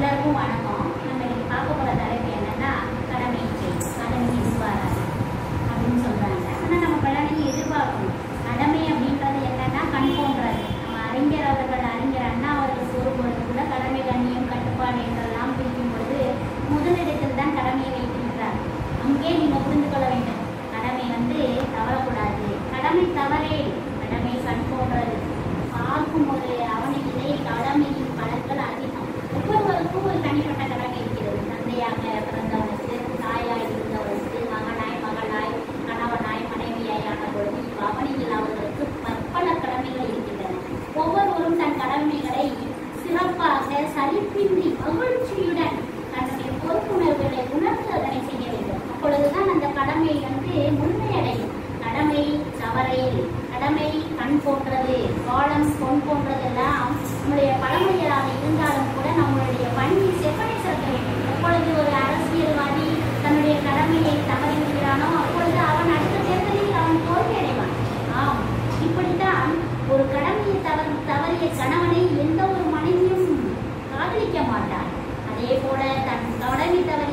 எல்லாருக்கும் வணக்கம் நம்ம இன்னைக்கு பார்க்க போகிற தலைப்பு என்னன்னா கடமை செய் கடமை எதிர்பாராது அப்படின்னு சொல்றாங்க ஆனால் நம்ம கல்யாணம் எதிர்பார்க்கணும் கடமை அப்படின்றது என்னன்னா கண் போன்றது நம்ம அறிஞர் அவர்கள் அறிஞர் அண்ணா அவர்கள் கூறும்பொழுது கூட கடமை கண்ணியம் கட்டுப்பாடு என்றெல்லாம் பிரிக்கும் பொழுது முதலிடத்தில் தான் கடமையை வைத்திருக்கிறார் அங்கே நீங்க புரிந்து கொள்ள வேண்டும் கடமை வந்து தவறக்கூடாது கடமை தவறே கடமை கண் போன்றது பார்க்கும் ஒரு அவனுக்கிலே கடமையின் பலன்கள் அதிகம் ஒவ்வொருவருக்கும் ஒரு தனிப்பட்ட கடமை இருக்கிறது தந்தையாக பிறந்தவனுக்கு தாயாய் இருந்தவனுக்கு மகனாய் மகளாய் கணவனாய் மனைவியாய் ஆன பொழுது அவனியில் அவர்களுக்கு பற்பல கடமைகள் இருக்கின்றன ஒவ்வொருவரும் தன் கடமைகளை சிறப்பாக சலிப்பின்றி மகிழ்ச்சியுடன் தன்னுடைய பொறுப்புணர்வுகளை உணர்ந்து அதனை செய்ய வேண்டும் அப்பொழுதுதான் அந்த கடமை வந்து முழுமையடையும் கடமை தவறையில் கடமை கண் போன்றது காலம் பொன் போன்றதெல்லாம் நம்முடைய பழமொழிகளாக இருந்தாலும் கூட நம்மளுடைய பணியை செப்பனை செலுத்த வேண்டும் எப்பொழுது ஒரு அரசியல்வாதி தன்னுடைய கடமையை தவறி விடுகிறானோ அப்பொழுது அவன் அடுத்த தேர்தலில் அவன் தோல்வி அடைவான் ஆம் இப்படித்தான் ஒரு கடமையை தவறு தவறிய கணவனை எந்த ஒரு மனைவியும் காதலிக்க மாட்டார் அதே போல தன் கடமை தவறிய